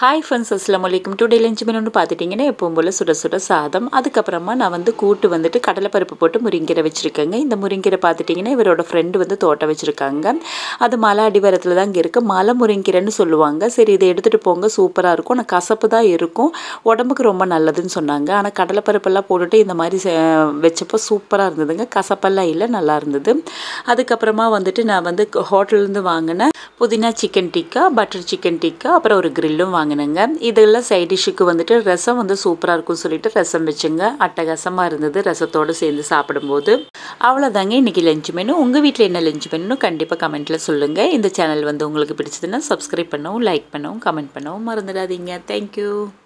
hi friends அஸ்லாம் வலைக்கம் today lunch menu பார்த்துட்டிங்கன்னா எப்பவும் போல் சுட சுட சாதம் அதுக்கப்புறமா நான் வந்து கூட்டு வந்துட்டு கடலைப்பருப்பு போட்டு முருங்கீரை வச்சுருக்கேங்க இந்த முருங்கீரை பார்த்துட்டிங்கன்னா இவரோட ஃப்ரெண்டு வந்து தோட்டம் வச்சுருக்காங்க அது மலை அடிவாரத்தில் தான் இங்கே இருக்குது மலை முருங்கீரைன்னு சொல்லுவாங்க சரி இதை எடுத்துகிட்டு போங்க சூப்பராக இருக்கும் ஆனால் கசப்பு தான் இருக்கும் உடம்புக்கு ரொம்ப நல்லதுன்னு சொன்னாங்க ஆனால் கடலைப்பருப்பெல்லாம் போட்டுட்டு இந்த மாதிரி செ- வச்சப்போ சூப்பராக இருந்ததுங்க கசப்பெல்லாம் இல்லை நல்லா இருந்தது அதுக்கப்புறமா வந்துட்டு நான் வந்து ஹோட்டல்லேருந்து வாங்கின புதினா chicken tikka butter chicken tikka அப்புறம் ஒரு கிரில்லும் வாங்கினேங்க இதெல்லாம் சைட் டிஷ்ஷுக்கு வந்துட்டு ரசம் வந்து சூப்பராக இருக்கும்னு சொல்லிட்டு ரசம் வச்சுங்க அட்டகாசமாக இருந்தது ரசத்தோடு சேர்ந்து சாப்பிடும்போது அவ்வளோதாங்க இன்றைக்கி லஞ்ச் மெனு உங்கள் வீட்டில் என்ன லஞ்ச் மெனு கண்டிப்பாக கமெண்ட்டில் சொல்லுங்கள் இந்த சேனல் வந்து உங்களுக்கு பிடிச்சதுன்னா சப்ஸ்கிரைப் பண்ணவும் லைக் பண்ணவும் கமெண்ட் பண்ணவும் மறந்துடாதீங்க தேங்க்யூ